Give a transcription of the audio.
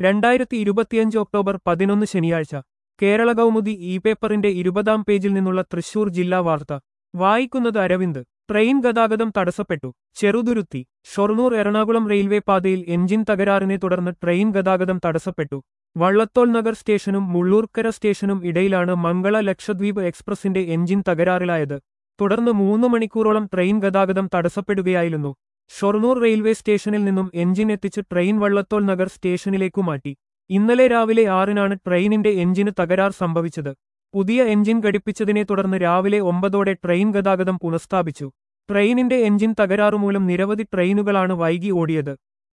രണ്ടായിരത്തി ഇരുപത്തിയഞ്ച് ഒക്ടോബർ പതിനൊന്ന് ശനിയാഴ്ച കേരള കൗമുദി ഇ പേപ്പറിന്റെ ഇരുപതാം പേജിൽ നിന്നുള്ള തൃശൂർ ജില്ലാ വാർത്ത വായിക്കുന്നത് അരവിന്ദ് ട്രെയിൻ ഗതാഗതം തടസ്സപ്പെട്ടു ചെറുതുരുത്തി ഷൊർണൂർ എറണാകുളം റെയിൽവേ പാതയിൽ എഞ്ചിൻ തകരാറിനെ തുടർന്ന് ട്രെയിൻ ഗതാഗതം തടസ്സപ്പെട്ടു വള്ളത്തോൾ നഗർ സ്റ്റേഷനും മുള്ളൂർക്കര സ്റ്റേഷനും ഇടയിലാണ് മംഗള ലക്ഷദ്വീപ് എക്സ്പ്രസിന്റെ എഞ്ചിൻ തകരാറിലായത് തുടർന്ന് മൂന്ന് മണിക്കൂറോളം ട്രെയിൻ ഗതാഗതം തടസ്സപ്പെടുകയായിരുന്നു ഷൊർണൂർ റെയിൽവേ സ്റ്റേഷനിൽ നിന്നും എഞ്ചിൻ എത്തിച്ച് ട്രെയിൻ വള്ളത്തോൾ നഗർ സ്റ്റേഷനിലേക്കു മാറ്റി ഇന്നലെ രാവിലെ ആറിനാണ് ട്രെയിനിന്റെ എഞ്ചിന് തകരാർ സംഭവിച്ചത് പുതിയ എഞ്ചിൻ ഘടിപ്പിച്ചതിനെ തുടർന്ന് രാവിലെ ഒമ്പതോടെ ട്രെയിൻ ഗതാഗതം പുനഃസ്ഥാപിച്ചു ട്രെയിനിന്റെ എഞ്ചിൻ തകരാറുമൂലം നിരവധി ട്രെയിനുകളാണ് വൈകി ഓടിയത്